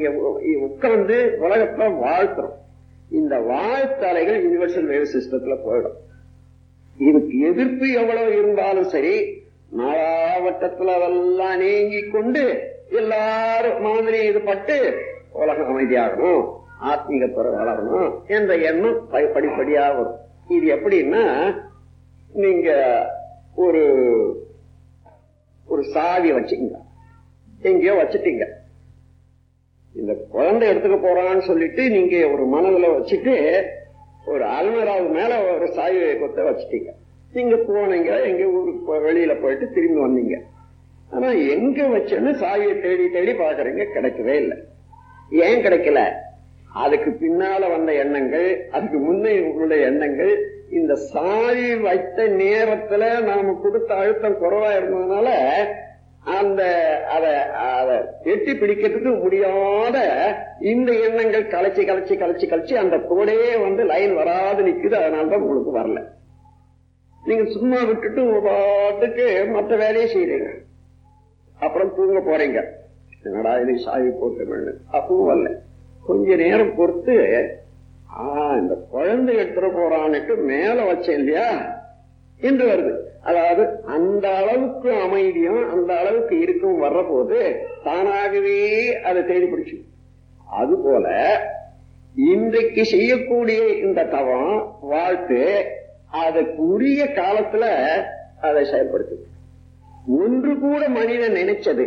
இங்க உட்கார்ந்து உலகத்துல வாழ்த்துறோம் இந்த வாழ்த்தலைகள் யூனிவர்சல் வேவ் சிஸ்டத்துல போயிடும் இதுக்கு எதிர்ப்பு எவ்வளவு இருந்தாலும் சரி நாளாவட்டத்துல அதெல்லாம் நீங்கி கொண்டு எல்லாரும் மாதிரி இது பட்டு உலகம் அமைதியாகணும் ஆத்மீகத்துறை வளரணும் என்ற எண்ணம் ப- படிப்படியா வரும் இது எப்படின்னா நீங்க ஒரு ஒரு சாவி வச்சுக்கங்க எங்கேயோ வச்சுட்டீங்க இந்த குழந்தை எடுத்துக்க போறான்னு சொல்லிட்டு நீங்க ஒரு மனதுல வச்சுட்டு ஒரு அல்மராவு மேல ஒரு சாவி கொத்த வச்சுட்டீங்க நீங்க போனீங்க எங்க ஊருக்கு போ- வெளியில போயிட்டு திரும்பி வந்தீங்க ஆனா எங்க வச்சேன்னு சாவியை தேடி தேடி பாக்குறீங்க கிடைக்கவே இல்லை ஏன் கிடைக்கல அதுக்கு பின்னால வந்த எண்ணங்கள் அதுக்கு முன்னே உள்ள எண்ணங்கள் இந்த சாவி வைத்த நேரத்துல நாம கொடுத்த அழுத்தம் குறைவா இருந்ததுனால அந்த அத அத எட்டி பிடிக்கிறதுக்கு முடியாத இந்த எண்ணங்கள் கலைச்சி கலைச்சி கலைச்சி கலைச்சி அந்த கோடே வந்து லைன் வராது நிக்குது அதனாலதான் உங்களுக்கு வரல நீங்க சும்மா விட்டுட்டு உங்க பாட்டுக்கு மற்ற வேலையை செய்யறீங்க அப்புறம் தூங்க போறீங்க என்னடா இது சாவி போட்டு அப்பவும் வரல கொஞ்ச நேரம் பொறுத்து ஆ இந்த குழந்தை எடுத்துட போறான்னுட்டு மேல வச்சேன் இல்லையா என்று வருது அதாவது அந்த அளவுக்கு அமைதியும் அந்த அளவுக்கு இருக்கும் வர்ற போது தானாகவே அதை தேடி பிடிச்சு அது போல இன்றைக்கு செய்யக்கூடிய இந்த தவம் வாழ்த்து அதுக்கு உரிய காலத்துல அதை செயல்படுத்துது ஒன்று கூட மனிதன் நினைச்சது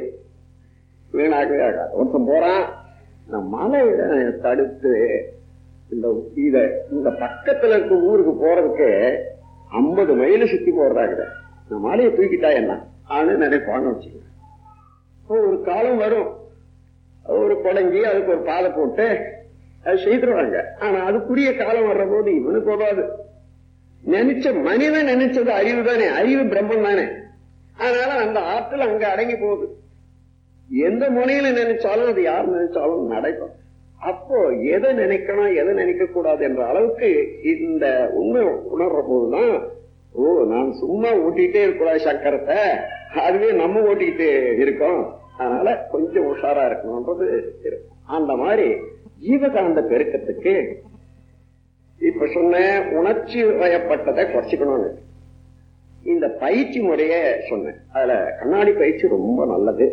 வீணாகவே ஆகாது ஒருத்தன் போறான் இந்த மலையில தடுத்து இந்த இத இந்த பக்கத்துல இருக்க ஊருக்கு போறதுக்கு ஐம்பது மைல் சுத்தி போடுறாங்க இந்த மலையை தூக்கிட்டா என்ன ஆனு நினைப்பான்னு வச்சுக்கோங்க அப்போ ஒரு காலம் வரும் ஒரு குடங்கி அதுக்கு ஒரு பாதை போட்டு அது செய்துருவாங்க ஆனா அதுக்குரிய காலம் வர்ற போது இவனுக்கு உதவாது நினைச்ச மனிதன் நினைச்சது அறிவு தானே அறிவு பிரம்மம் தானே அதனால அந்த ஆற்றல் அங்க அடங்கி போகுது எந்த முனையில நினைச்சாலும் அது யார் நினைச்சாலும் நடக்கும் அப்போ எதை நினைக்கணும் எதை நினைக்க கூடாது என்ற அளவுக்கு இந்த உண்மை உணர்ற போதுதான் ஓ நான் சும்மா ஓட்டிக்கிட்டே இருக்கக்கூடாது சக்கரத்தை அதுவே நம்ம ஓட்டிக்கிட்டு இருக்கோம் அதனால கொஞ்சம் உஷாரா இருக்கணும்ன்றது இருக்கு. அந்த மாதிரி ஜீவகாந்த பெருக்கத்துக்கு இப்ப சொன்ன உணர்ச்சி வயப்பட்டதை குறைச்சிக்கணும்னு இந்த பயிற்சி முறைய சொன்னேன் அதுல கண்ணாடி பயிற்சி ரொம்ப நல்லது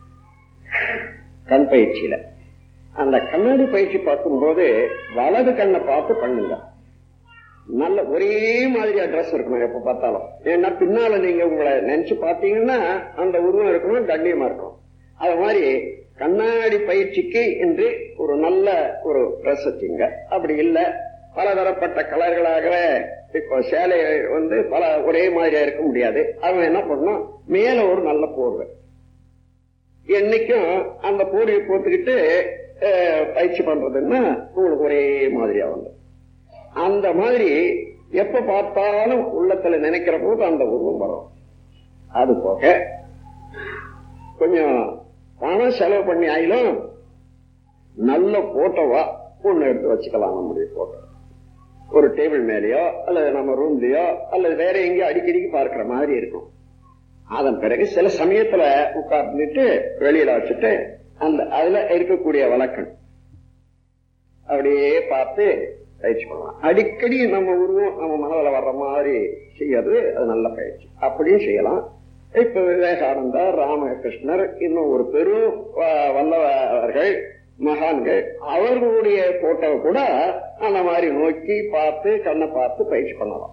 கண் பயிற்சியில அந்த கண்ணாடி பயிற்சி பார்க்கும்போது வலது கண்ணை பார்த்து பண்ணுங்க நல்ல ஒரே மாதிரி அட்ரஸ் இருக்கணும் எப்ப பார்த்தாலும் ஏன்னா பின்னால நீங்க உங்களை நினைச்சு பார்த்தீங்கன்னா அந்த உருவம் இருக்கணும் கண்ணியமா இருக்கணும் அது மாதிரி கண்ணாடி பயிற்சிக்கு என்று ஒரு நல்ல ஒரு ட்ரெஸ் வச்சுங்க அப்படி இல்ல பலதரப்பட்ட கலர்களாக இப்போ சேலை வந்து பல ஒரே மாதிரியா இருக்க முடியாது அவன் என்ன பண்ணணும் மேல ஒரு நல்ல போர்வை என்னைக்கும் அந்த போர்வையை போட்டுக்கிட்டு அஹ், பயிற்சி பண்றதுன்னா உங்களுக்கு ஒரே மாதிரியா வந்து அந்த மாதிரி எப்ப பார்த்தாலும் உள்ளத்துல நினைக்கிற போது அந்த உருவம் வரும் அது போக கொஞ்சம் பணம் செலவு பண்ணி ஆயிலும் நல்ல போட்டோவா ஒண்ணு எடுத்து வச்சுக்கலாம் நம்முடைய போட்டோ ஒரு டேபிள் மேலேயோ அல்லது நம்ம ரூம்லயோ அல்லது வேற எங்கேயோ அடிக்கடிக்கு பார்க்கிற மாதிரி இருக்கும் அதன் பிறகு சில சமயத்துல உட்கார்ந்துட்டு வெளியில வச்சுட்டு அந்த அதுல இருக்கக்கூடிய வழக்கம் அப்படியே பார்த்து பயிற்சி பண்ணலாம் அடிக்கடி நம்ம உருவம் நம்ம மனதில் வர்ற மாதிரி செய்யறது அது நல்ல பயிற்சி அப்படியும் செய்யலாம் இப்ப விவேகானந்தர் ராமகிருஷ்ணர் இன்னும் ஒரு பெரும் வ- வல்லவர்கள் மகான்கள் அவர்களுடைய போட்டோவை கூட அந்த மாதிரி நோக்கி பார்த்து கண்ணை பார்த்து பயிற்சி பண்ணலாம்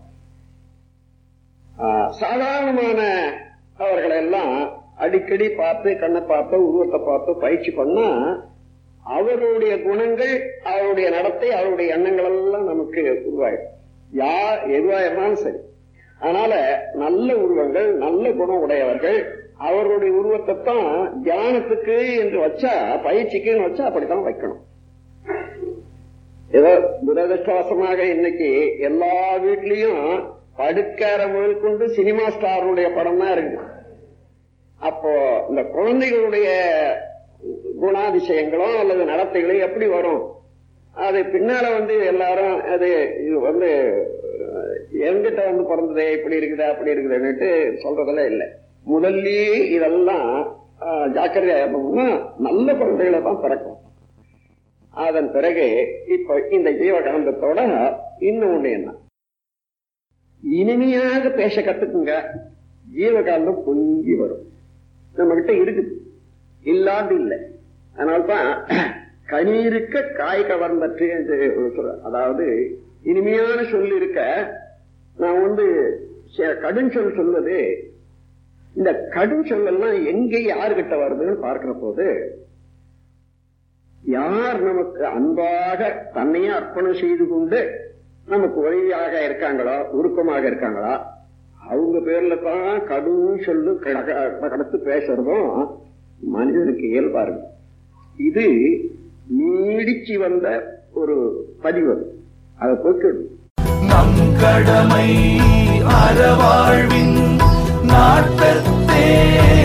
ஆஹ் சாதாரணமான அவர்களை எல்லாம் அடிக்கடி பார்த்து கண்ணை பார்த்து உருவத்தை பார்த்து பயிற்சி பண்ணா அவருடைய குணங்கள் அவருடைய நடத்தை அவருடைய எண்ணங்கள் எல்லாம் நமக்கு உருவாயிடும் யார் எதுவா இருந்தாலும் சரி அதனால நல்ல உருவங்கள் நல்ல குணம் உடையவர்கள் அவர்களுடைய உருவத்தை தான் தியானத்துக்கு என்று வச்சா பயிற்சிக்குன்னு வச்சா அப்படித்தான் வைக்கணும் ஏதோ துரதிருஷ்டவசமாக இன்னைக்கு எல்லா வீட்லயும் படுக்கார முதல் கொண்டு சினிமா ஸ்டாருடைய படம் தான் இருக்கு அப்போ இந்த குழந்தைகளுடைய குணாதிசயங்களோ அல்லது நடத்தைகளோ எப்படி வரும் அது பின்னால வந்து எல்லாரும் அது இது வந்து அஹ், என்கிட்ட வந்து பிறந்ததே இப்படி இருக்குதா அப்படி இருக்குதுன்னுட்டு சொல்றதெல்லாம் இல்லை முதல்லயே இதெல்லாம் அஹ், ஜாக்கிரதையா இருந்தோம்னா நல்ல குழந்தைகளை தான் பிறக்கும் அதன் பிறகு இப்ப இந்த ஜீவகாந்தத்தோட இன்னொன்னு என்ன இனிமையாக பேச கத்துக்குங்க ஜீவகாந்தம் பொங்கி வரும் நம்ம கிட்ட இருக்குது இல்லாது இல்லை அதனால்தான் கனி இருக்க காய் கவர்ந்தற்று என்று சொல்ற அதாவது இனிமையான சொல் இருக்க நான் வந்து ச- கடும் சொல் சொல்வது இந்த கடும் சொல்லெல்லாம் எங்கே யாருகிட்ட வருதுன்னு பார்க்கிற போது யார் நமக்கு அன்பாக தன்னையே அர்ப்பணம் செய்து கொண்டு நமக்கு உதவியாக இருக்காங்களோ உருக்கமாக இருக்காங்களா அவங்க பேர்ல தான் கடும் சொல்லு கடக்க- கடத்து பேசுறதும் மனிதனுக்கு இயல்பா இருக்கு இது நீடிச்சு வந்த ஒரு பதிவு அதை போக்கிடும் நம் கடமை அறவாழ்வின் நாட்டத்தே